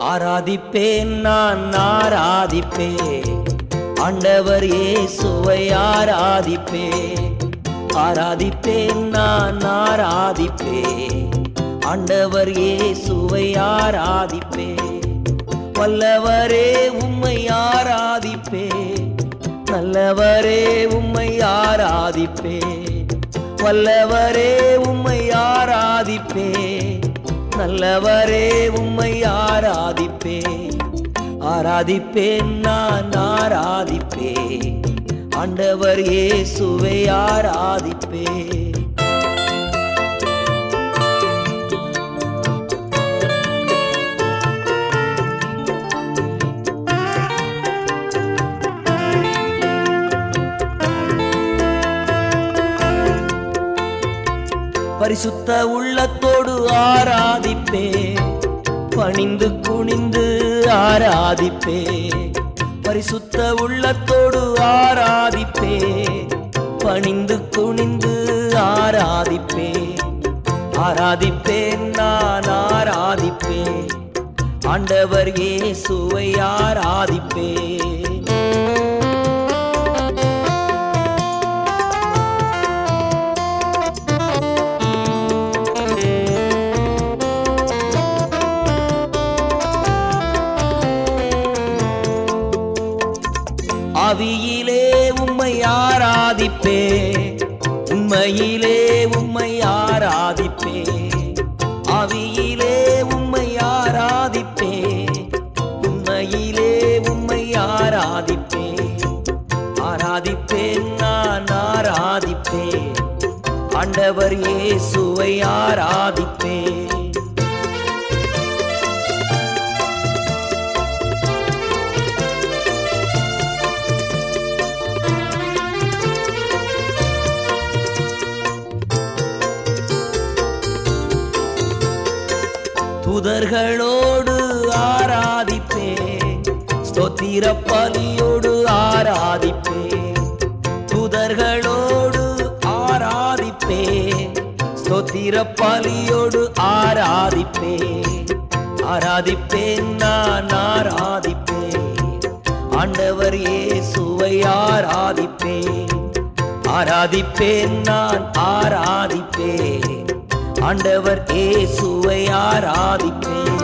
ஆராதிப்பேன் நான் ஆராதிப்பேன் ஆண்டவர் இயேசுவை ஆராதிப்பேன் ஆராதிப்பேன் நான் ஆராதிப்பேன் ஆண்டவர் இயேசுவை ஆராதிப்பேன் வல்லவரே உம்மை ஆராதிப்பேன் நல்லவரே உம்மை ஆராதிப்பேன் வல்லவரே உம்மை ஆராதிப்பேன் நல்லவரே உம்மை ஆராதிப்பேன் ஆராதிப்பேன் நான் ஆராதிப்பேன் ஆண்டவர் இயேசுவை ஆராதிப்பேன் பரிசுத்த உள்ளத்தோடு ஆராதிப்பே பணிந்து குனிந்து ஆராதிப்பே பரிசுத்த உள்ளத்தோடு ஆராதிப்பே பணிந்து குனிந்து ஆராதிப்பே ஆராதிப்பேன் நான் ஆராதிப்பேன் ஆண்டவர் இயேசுவை ஆராதிப்பேன் ஆவியிலே உம்மை ஆராதிப்பே உண்மையிலே உம்மை ஆராதிப்பே ஆவியிலே உம்மை ஆராதிப்பே உண்மையிலே உம்மை ஆராதிப்பே ஆராதிப்பேன் நான் ஆராதிப்பேன் ஆண்டவர் இயேசுவை ஆராதிப்பேன் துதர்களோடு ஆராதிப்பே ஸ்தோத்திர பலியோடு ஆராதிப்பே துதர்களோடு ஆராதிப்பே ஸ்தோத்திர பலியோடு ஆராதிப்பே ஆராதிப்பேன் நான் ஆராதிப்பேன் ஆண்டவர் இயேசுவை ஆராதிப்பேன் ஆராதிப்பேன் நான் ஆராதிப்பேன் ஆண்டவர் இயேசுவை ஆராதிப்பேன்